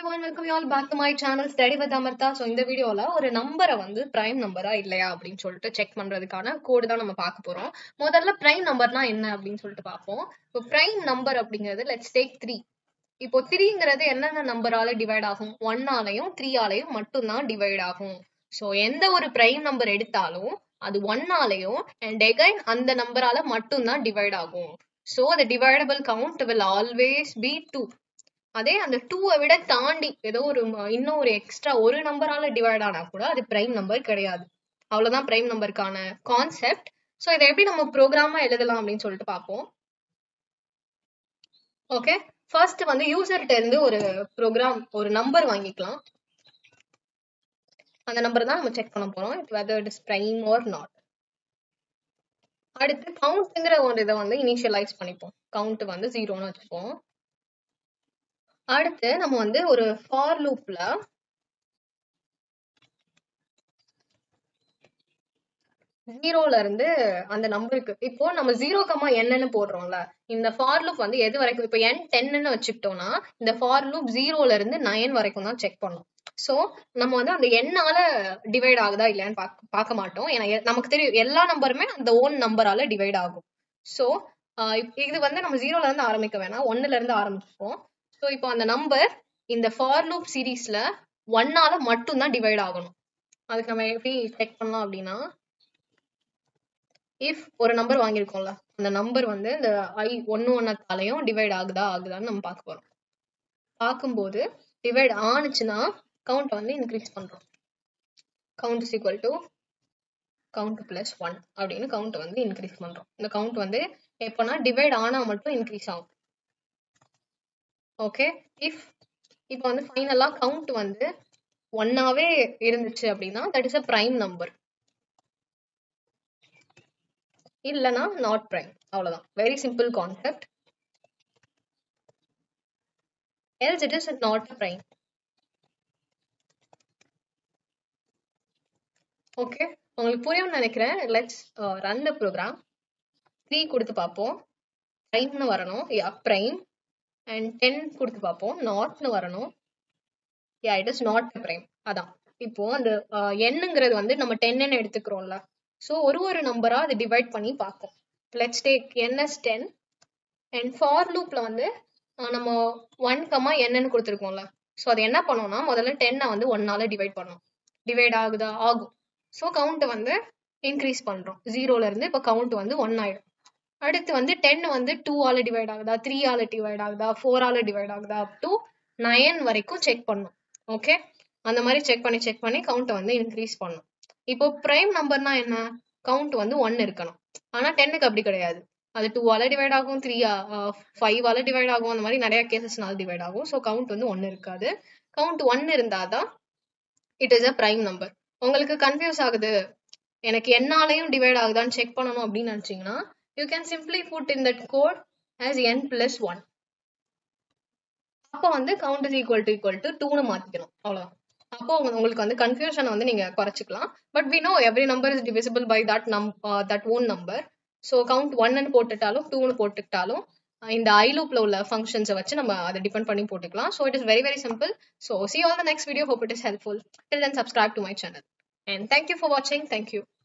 everyone, welcome you all back to my channel Study with Amartha. So இந்த வீடியோல ஒரு நம்பரை வந்து பிரைம் நம்பரா இல்லையா அப்படின்னு சொல்லிட்டு செக் பண்றதுக்கான கோடு தான் நம்ம பார்க்க போறோம் முதல்ல பிரைம் நம்பர்னா என்ன அப்படின்னு சொல்லிட்டு பார்ப்போம் இப்போ பிரைம் நம்பர் அப்படிங்கிறது லெட்ஸ் டேக் த்ரீ இப்போ த்ரீங்கிறது என்னென்ன நம்பரால டிவைட் ஆகும் ஒன்னாலையும் த்ரீயாலையும் மட்டும்தான் டிவைட் ஆகும் ஸோ எந்த ஒரு பிரைம் நம்பர் எடுத்தாலும் அது ஒன்னாலையும் அண்ட் எகைன் அந்த நம்பரால மட்டும்தான் டிவைட் ஆகும் so the dividable count will always be two அதே அந்த டூவை விட தாண்டி ஏதோ ஒரு ம- இன்னும் ஒரு எக்ஸ்ட்ரா ஒரு நம்பரால டிவைட் ஆனா கூட அது பிரைம் நம்பர் கிடையாது அவ்வளவுதான் பிரைம் நம்பருக்கான கான்செப்ட் ஸோ இதை எப்படி நம்ம ப்ரோக்ராமா எழுதலாம் அப்படின்னு சொல்லிட்டு பார்ப்போம் ஓகே ஃபர்ஸ்ட் வந்து யூசர்கிட்ட இருந்து ஒரு ப்ரோக்ராம் ஒரு நம்பர் வாங்கிக்கலாம் அந்த நம்பர் தான் நம்ம செக் பண்ண போறோம் whether it is prime or not அடுத்து கவுண்ட்ங்கிற ஒரு இதை வந்து இனிஷியலைஸ் பண்ணிப்போம் கவுண்ட் வந்து ஜீரோன்னு வச்சுப்போம் அடுத்து நம்ம வந்து ஒரு ஃபார் லூப்ல ஜீரோல இருந்து அந்த நம்பருக்கு இப்போ நம்ம ஜீரோ கமா என்னன்னு போடுறோம்ல இந்த ஃபார் லூப் வந்து எது வரைக்கும் இப்போ என் டென்னு வச்சுக்கிட்டோம்னா இந்த ஃபார் லூப் ஜீரோல இருந்து நைன் வரைக்கும் தான் செக் பண்ணும் ஸோ நம்ம வந்து அந்த எண்ணால டிவைட் ஆகுதா இல்லையான்னு பார்க்க பார்க்க மாட்டோம் ஏன்னா எ- நமக்கு தெரியும் எல்லா நம்பருமே அந்த ஓன் நம்பரால டிவைட் ஆகும் ஸோ இது வந்து நம்ம ஜீரோல இருந்து ஆரம்பிக்க வேணாம் ஒன்னுல இருந்து ஆரம்பிப்போம் ஸோ இப்போ அந்த நம்பர் இந்த ஃபார் லூப் சீரீஸ்ல ஒன்னால மட்டும்தான் டிவைட் ஆகணும் அதுக்கு நம்ம எப்படி செக் பண்ணலாம் அப்படின்னா இஃப் ஒரு நம்பர் வாங்கியிருக்கோம்ல அந்த நம்பர் வந்து இந்த ஐ ஒன்னு ஒன்னத்தாலையும் டிவைட் ஆகுதா ஆகுதான்னு நம்ம பார்க்க போறோம் பார்க்கும்போது டிவைட் ஆனுச்சுன்னா கவுண்ட் வந்து இன்க்ரீஸ் பண்றோம் count is equal to count plus one அப்படின்னு கவுண்ட் வந்து இன்க்ரீஸ் பண்றோம் இந்த கவுண்ட் வந்து எப்போனா டிவைட் ஆனா மட்டும் இன்க்ரீஸ் ஆகும் ஓகே இஃப் இப்போ வந்து ஃபைனலா கவுண்ட் வந்து ஒன்னாவே இருந்துச்சு அப்படின்னா that is a prime number இல்லனா நாட் பிரைம் அவ்வளவுதான் very simple concept else it is not a prime okay உங்களுக்கு புரியும்னு நினைக்கிறேன் let's run the program three கொடுத்து பார்ப்போம் பிரைம்னு வரணும் யா பிரைம் அண்ட் டென் கொடுத்து பார்ப்போம் நாட்னு வரணும் yeah it is not prime அதான் இப்போ அந்த எண்ணுங்கிறது வந்து நம்ம டென்னு எடுத்துக்கிறோம்ல ஸோ ஒரு ஒரு நம்பரா அது டிவைட் பண்ணி பார்க்கும் let's take n as ten and for லூப்ல வந்து அஹ், நம்ம ஒன் கமா என்னன்னு கொடுத்துருக்கோம்ல ஸோ அது என்ன பண்ணோம்னா முதல்ல டென்னை வந்து ஒன்னால டிவைட் பண்ணோம் டிவைட் ஆகுதா ஆகும் ஸோ கவுண்ட் வந்து இன்க்ரீஸ் பண்றோம் ஜீரோல இருந்து இப்போ கவுண்ட் வந்து ஒன் ஆயிடும் அடுத்து வந்து டென் வந்து டூ ஆல டிவைட் ஆகுதா த்ரீ ஆல டிவைட் ஆகுதா ஃபோர் ஆல டிவைட் ஆகுதா அப் டு நயன் வரைக்கும் செக் பண்ணும் ஓகே அந்த மாதிரி செக் பண்ணி செக் பண்ணி கவுண்ட்டை வந்து இன்க்ரீஸ் பண்ணும் இப்போ பிரைம் நம்பர்னா என்ன கவுண்ட் வந்து ஒன் இருக்கணும் ஆனா டென்னுக்கு அப்படி கிடையாது அது டூ ஆல டிவைட் ஆகும் த்ரீ ஃபைவ் ஆல டிவைட் ஆகும் அந்த மாதிரி நிறைய கேசஸ்னால டிவைட் ஆகும் ஸோ கவுண்ட் வந்து ஒன்னு இருக்காது கவுண்ட் ஒன் இருந்தாதான் it is a prime number உங்களுக்கு கன்ஃபியூஸ் ஆகுது எனக்கு என்னாலையும் டிவைட் ஆகுதான்னு செக் பண்ணணும் அப்படின்னு நினைச்சீங்கன்னா you can simply put in that code as n plus one அப்போ வந்து count is equal to equal to டூன்னு மாத்திக்கணும் அவ்வளவுதான் அப்போ உங்க- உங்களுக்கு வந்து கன்ஃபியூஷனை வந்து நீங்க குறைச்சிக்கலாம் but we know every number is divisible by that num that own number so count ஒன்னு போட்டுட்டாலும் டூன்னு போட்டுக்கிட்டாலும் அஹ் இந்த ஐ லூப்ல உள்ள ஃபங்க்ஷன்ஸை வச்சு நம்ம அதை டிபெண்ட் பண்ணி போட்டுக்கலாம் so it is very very simple so see all the next video hope it is helpful till then subscribe to my channel and thank you for வாட்சிங் தேங்க்யூ